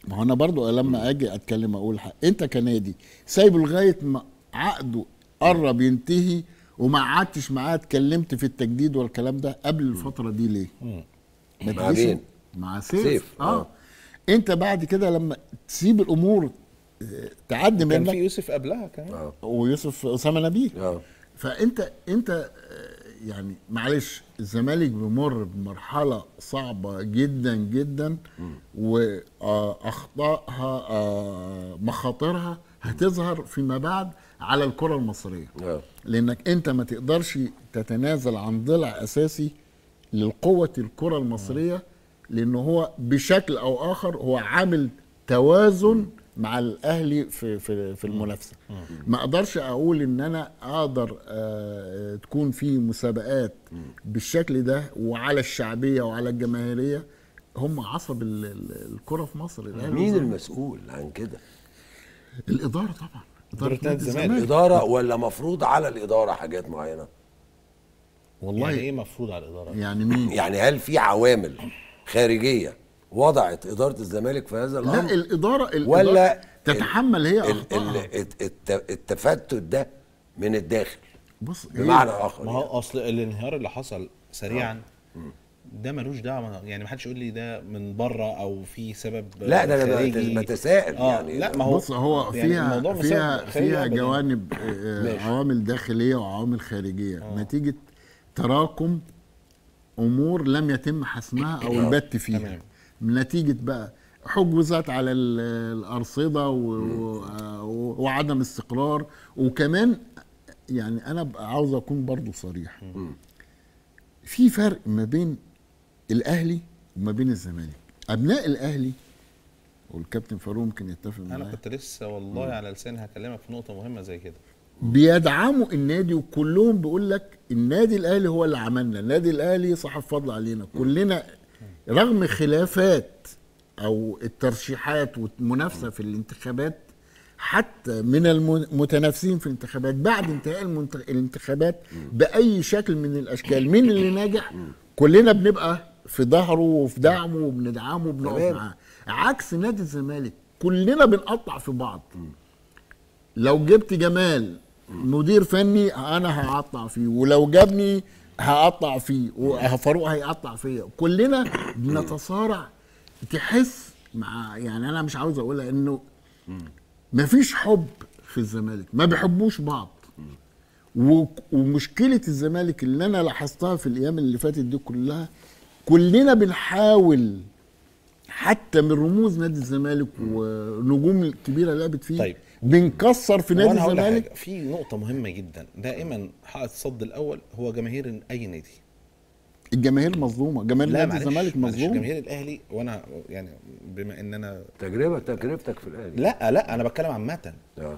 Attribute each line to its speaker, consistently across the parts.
Speaker 1: ما هو انا برضو لما اجي اتكلم اقول حق. انت كنادي سايبه لغايه ما عقده قرب ينتهي وما قعدتش معاه اتكلمت في التجديد والكلام ده قبل الفتره دي ليه؟ ما
Speaker 2: مع
Speaker 1: تجيش-
Speaker 2: مين؟
Speaker 1: مع سيف,
Speaker 2: سيف،
Speaker 1: آه.
Speaker 2: آه.
Speaker 1: انت بعد كده لما تسيب الامور آه، تعدي
Speaker 3: كان في
Speaker 1: منك
Speaker 3: يوسف قبلها كمان
Speaker 2: اه
Speaker 1: ويوسف اسامه نبيل
Speaker 2: اه
Speaker 1: فانت انت آه، يعني معلش الزمالك بيمر بمرحله صعبه جدا جدا واخطائها مخاطرها هتظهر فيما بعد على الكره المصريه
Speaker 2: اه
Speaker 1: لانك انت ما تقدرش تتنازل عن ضلع اساسي للقوه الكره المصريه لانه هو بشكل او اخر هو عامل توازن مع الاهلي في في في المنافسه ما اقدرش اقول ان انا اقدر آه، تكون في مسابقات بالشكل ده وعلى الشعبيه وعلى الجماهيريه هم عصب ال- ال- الكره في مصر الاهلي
Speaker 2: مين
Speaker 1: والزمالك.
Speaker 2: المسؤول عن كده؟
Speaker 1: الاداره طبعا
Speaker 3: إدارة نادي الزمالك.
Speaker 2: الإدارة ولا مفروض على الإدارة حاجات معينة؟
Speaker 1: والله
Speaker 3: يعني ايه مفروض على الاداره
Speaker 1: يعني مين
Speaker 2: يعني هل في عوامل خارجية وضعت إدارة الزمالك في هذا الأمر؟
Speaker 1: لا الاداره الإدارة
Speaker 2: ولا
Speaker 1: تتحمل هي
Speaker 2: ال- ال-
Speaker 1: اخطائها
Speaker 2: الت- الت- التفتت ده من الداخل
Speaker 1: بص
Speaker 2: بمعنى
Speaker 1: هي-
Speaker 2: آخر
Speaker 3: ما هو
Speaker 2: يعني.
Speaker 3: اصل الانهيار اللي حصل سريعا ده ملوش دعوه يعني ما حدش يقول لي ده من بره او في سبب
Speaker 2: لا ده انا
Speaker 3: خارجي.
Speaker 2: بتساءل
Speaker 3: اه
Speaker 2: يعني
Speaker 3: لا ما هو
Speaker 1: بص هو
Speaker 3: يعني
Speaker 1: فيها
Speaker 3: الموضوع مش
Speaker 1: فيها
Speaker 3: سبب خارجي
Speaker 1: فيها
Speaker 3: أبداً.
Speaker 1: جوانب آه،
Speaker 2: ماشي.
Speaker 1: عوامل داخليه وعوامل خارجيه نتيجه تراكم امور لم يتم حسمها او البت فيها
Speaker 3: تمام.
Speaker 1: نتيجه بقى حجوزات على ال- الارصده و... و... وعدم استقرار وكمان يعني انا بقى عاوز اكون برضو صريح في فرق ما بين الاهلي وما بين الزمالك ابناء الاهلي والكابتن فاروق ممكن يتفق
Speaker 3: انا
Speaker 1: معايا
Speaker 3: كنت لسه والله على لساني هكلمك في نقطه مهمه زي كده
Speaker 1: بيدعموا النادي وكلهم بيقول لك النادي الاهلي هو اللي عملنا النادي الاهلي صاحب فضل علينا كلنا رغم خلافات او الترشيحات والمنافسه في الانتخابات حتى من المتنافسين في الانتخابات بعد انتهاء المنت- الانتخابات باي شكل من الاشكال مين اللي ناجح كلنا بنبقى في ظهره وفي دعمه وبندعمه وبنقف
Speaker 2: تمام.
Speaker 1: معاه عكس نادي الزمالك كلنا بنقطع في بعض لو جبت جمال مدير فني انا هقطع فيه ولو جابني هقطع فيه وفاروق هيقطع فيا كلنا بنتصارع تحس مع يعني انا مش عاوز اقولها انه مفيش حب في الزمالك ما بيحبوش بعض و- ومشكله الزمالك اللي انا لاحظتها في الايام اللي فاتت دي كلها كلنا بنحاول حتى من رموز نادي الزمالك ونجوم الكبيره لعبت فيه
Speaker 3: طيب.
Speaker 1: بنكسر في نادي
Speaker 3: وأنا هقول لك
Speaker 1: الزمالك
Speaker 3: حاجة، في نقطه مهمه جدا دائما حائط الصد الاول هو جماهير اي نادي
Speaker 1: الجماهير مظلومه جماهير
Speaker 3: لا
Speaker 1: نادي
Speaker 3: معلش
Speaker 1: الزمالك
Speaker 3: معلش،
Speaker 1: مظلومه
Speaker 3: جماهير الاهلي وانا يعني بما ان انا
Speaker 2: تجربة تجربتك في الأهلي
Speaker 3: لا لا انا بتكلم عامه
Speaker 2: آه.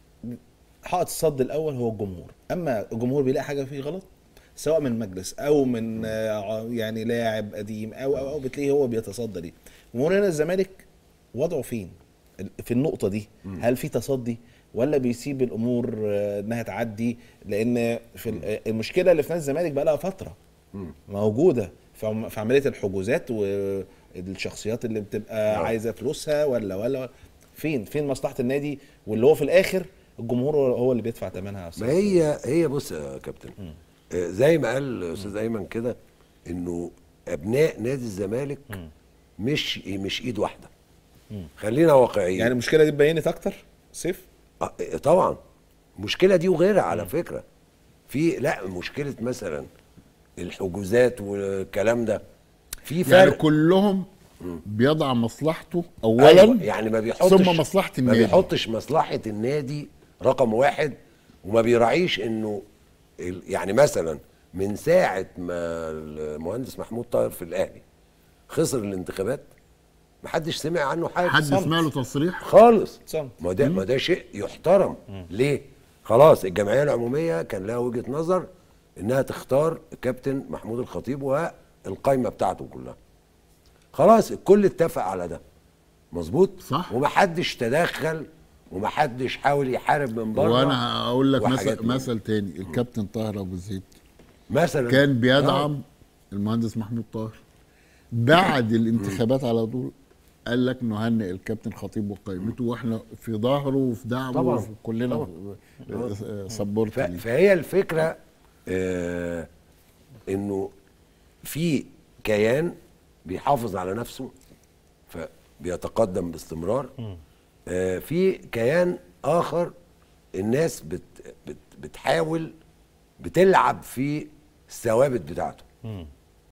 Speaker 3: حائط الصد الاول هو الجمهور اما الجمهور بيلاقي حاجه فيه غلط سواء من مجلس او من آه، يعني لاعب قديم او او او بتلاقيه هو بيتصدى ليه جمهور هنا الزمالك وضعه فين ال- في النقطه دي هل في تصدي ولا بيسيب الامور آه، انها تعدي لان في ال- آه، المشكله اللي في نادي الزمالك بقى لها فتره موجوده في عم- في عمليه الحجوزات والشخصيات اللي بتبقى عايزه فلوسها ولا ولا فين فين مصلحه النادي واللي هو في الاخر الجمهور هو- هو اللي بيدفع ثمنها يا أستاذ.
Speaker 2: ما هي هي بص يا كابتن آه، زي ما قال استاذ ايمن كده انه ابناء نادي الزمالك مش مش ايد واحده خلينا واقعيين
Speaker 3: يعني المشكله دي اتبينت اكتر سيف
Speaker 2: آه، طبعا المشكله دي وغيرها على فكره في لا مشكله مثلا الحجوزات والكلام ده في
Speaker 1: يعني
Speaker 2: فرق
Speaker 1: كلهم بيضع مصلحته اولا
Speaker 2: أيوة يعني ما بيحطش
Speaker 1: ثم مصلحه
Speaker 2: ما
Speaker 1: النادي
Speaker 2: بيحطش مصلحه النادي رقم واحد وما بيراعيش انه ال- يعني مثلا من ساعه ما المهندس محمود طاهر في الاهلي خسر الانتخابات محدش سمع عنه حاجه
Speaker 1: حد
Speaker 3: صمت.
Speaker 1: سمع له تصريح
Speaker 2: خالص
Speaker 3: صمت.
Speaker 2: ما ده ما ده شيء يحترم ليه خلاص الجمعيه العموميه كان لها وجهه نظر انها تختار الكابتن محمود الخطيب والقايمه بتاعته كلها خلاص الكل اتفق على ده مظبوط
Speaker 1: صح.
Speaker 2: ومحدش تدخل ومحدش حاول يحارب من بره
Speaker 1: وانا هقول لك
Speaker 2: وحاجات
Speaker 1: مثل
Speaker 2: من-
Speaker 1: مثل تاني الكابتن طاهر ابو زيد
Speaker 2: مثلا
Speaker 1: كان
Speaker 2: آه.
Speaker 1: بيدعم المهندس محمود طاهر بعد الانتخابات على طول قال لك نهنئ الكابتن خطيب وقائمته واحنا في ظهره وفي دعمه
Speaker 2: طبعاً.
Speaker 1: وفي كلنا
Speaker 2: طبعاً.
Speaker 1: سبورت
Speaker 2: ف-
Speaker 1: ليه
Speaker 2: فهي الفكره آه انه في كيان بيحافظ على نفسه فبيتقدم باستمرار آه في كيان اخر الناس بت بت بتحاول بتلعب في الثوابت بتاعته